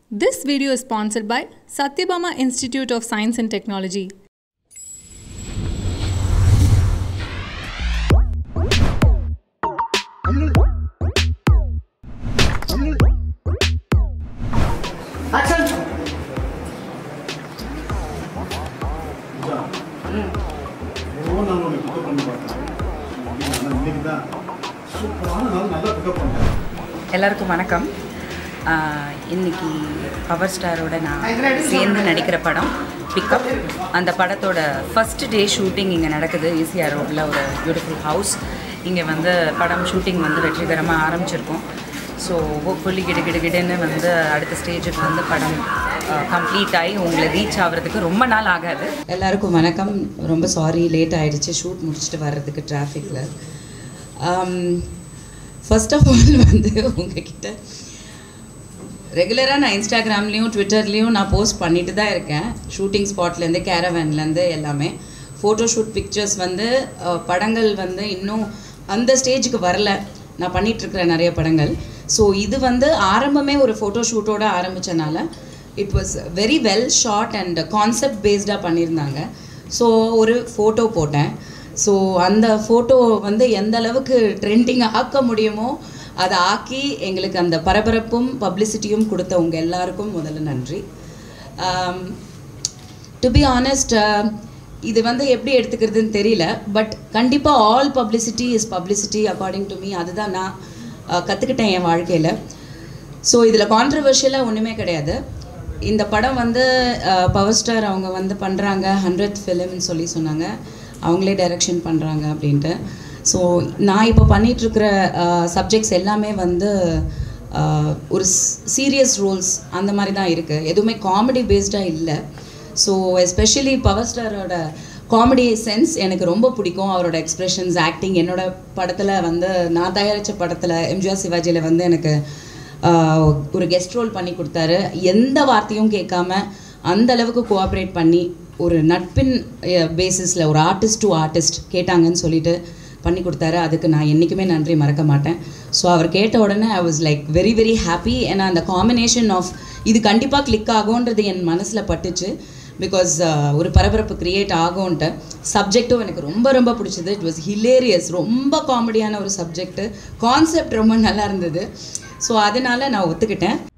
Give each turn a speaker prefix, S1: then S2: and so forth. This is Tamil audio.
S1: This video is sponsored by Satyabama Institute of Science and Technology.
S2: Action
S3: எவ்வளோ நாள் உன்னை பிக்கப் பண்ணி பார்த்தேன் ஆனால் இன்னைக்கு தான் சூப்பரான நாள் நல்லா பிக்கப் பண்ணிட்டேன்
S4: எல்லாருக்கும் வணக்கம் ஆஹ் இன்னைக்கு பவர் ஸ்டாரோட நான் சேர்ந்து நடிக்கிற படம் பிக்கப் அந்த படத்தோட ஃபர்ஸ்ட் டே ஷூட்டிங் இங்கே நடக்குது ஈசிஆர் ரோட்டில் ஒரு பியூட்டிஃபுல் ஹவுஸ் இங்கே வந்து படம் ஷூட்டிங் வந்து வெற்றிகரமாக ஆரம்பிச்சிருக்கோம் ஸோ ஹோப்ஃபுல்லி கிடு கிடு கிடுன்னு வந்து அடுத்த ஸ்டேஜுக்கு வந்து படம் கம்ப்ளீட் ஆகி உங்களை ரீச் ஆகிறதுக்கு ரொம்ப நாள் ஆகாது எல்லாருக்கும் வணக்கம் ரொம்ப சாரி லேட் ஆகிடுச்சு ஷூட் முடிச்சுட்டு வர்றதுக்கு டிராஃபிக்கில் ஃபர்ஸ்ட் ஆஃப் ஆல் வந்து உங்ககிட்ட ரெகுலராக நான் இன்ஸ்டாகிராம்லேயும் ட்விட்டர்லேயும் நான் போஸ்ட் பண்ணிட்டு தான் இருக்கேன் ஷூட்டிங் ஸ்பாட்லேருந்து கேரவேன்லேருந்து எல்லாமே ஃபோட்டோ ஷூட் பிக்சர்ஸ் வந்து அஹ், படங்கள் வந்து இன்னும் அந்த ஸ்டேஜுக்கு வரல நான் பண்ணிகிட்ருக்கிறேன் நிறைய படங்கள் ஸோ இது வந்து ஆரம்பமே ஒரு ஃபோட்டோ ஷூட்டோட ஆரம்பித்தனால it was very well short and concept பேஸ்டாக பண்ணியிருந்தாங்க ஸோ ஒரு ஃபோட்டோ போட்டேன் ஸோ அந்த ஃபோட்டோ வந்து எந்த அளவுக்கு ட்ரெண்டிங் ஆக்க முடியுமோ அதை ஆக்கி எங்களுக்கு அந்த பரபரப்பும் பப்ளிசிட்டியும் கொடுத்த உங்கள் எல்லாருக்கும் முதல்ல நன்றி டு பி ஆனஸ்ட் இது வந்து எப்படி எடுத்துக்கிறதுன்னு தெரியல பட் கண்டிப்பாக all publicity is publicity according to me அதுதான் நான் கற்றுக்கிட்டேன் என் வாழ்க்கையில் ஸோ இதில் கான்ட்ரவர்ஷியலாக ஒன்றுமே கிடையாது இந்த படம் வந்து பவர் ஸ்டார் அவங்க வந்து பண்ணுறாங்க ஹண்ட்ரட் ஃபிலிம்னு சொல்லி சொன்னாங்க அவங்களே டைரக்ஷன் பண்ணுறாங்க அப்படின்ட்டு ஸோ நான் இப்போ பண்ணிகிட்ருக்கிற சப்ஜெக்ட்ஸ் எல்லாமே வந்து ஆஹ், ஒரு சீரியஸ் ரோல்ஸ் அந்த மாதிரி தான் இருக்குது எதுவுமே காமெடி பேஸ்டாக இல்லை ஸோ எஸ்பெஷலி பவர் ஸ்டாரோட காமெடி சென்ஸ் எனக்கு ரொம்ப பிடிக்கும் அவரோட எக்ஸ்பிரஷன்ஸ் ஆக்டிங் என்னோட படத்தில் வந்து நான் தயாரித்த படத்தில் எம்ஜிஆர் சிவாஜியில் வந்து எனக்கு ஆஹ், ஒரு கெஸ்ட் ரோல் பண்ணி கொடுத்தாரு எந்த வார்த்தையும் கேட்காம அந்த அளவுக்கு கோஆப்ரேட் பண்ணி ஒரு நட்பின் பேசிஸில் ஒரு ஆர்டிஸ்ட் டு ஆர்டிஸ்ட் கேட்டாங்கன்னு சொல்லிட்டு பண்ணி கொடுத்தாரு அதுக்கு நான் என்றைக்குமே நன்றி மறக்க மாட்டேன் ஸோ அவர் கேட்ட உடனே I was like very very happy ஏன்னா அந்த காம்பினேஷன் ஆஃப் இது கண்டிப்பாக கிளிக் ஆகும்ன்றது என் மனசில் பட்டுச்சு பிகாஸ் ஒரு பரபரப்பு கிரியேட் ஆகும்ன்ட்டு சப்ஜெக்ட்டும் எனக்கு ரொம்ப ரொம்ப பிடிச்சது இட் வாஸ் ஹிலேரியஸ் ரொம்ப காமெடியான ஒரு சப்ஜெக்ட்டு கான்செப்ட் ரொம்ப நல்லா இருந்தது ஸோ அதனால நான் ஒத்துக்கிட்டேன்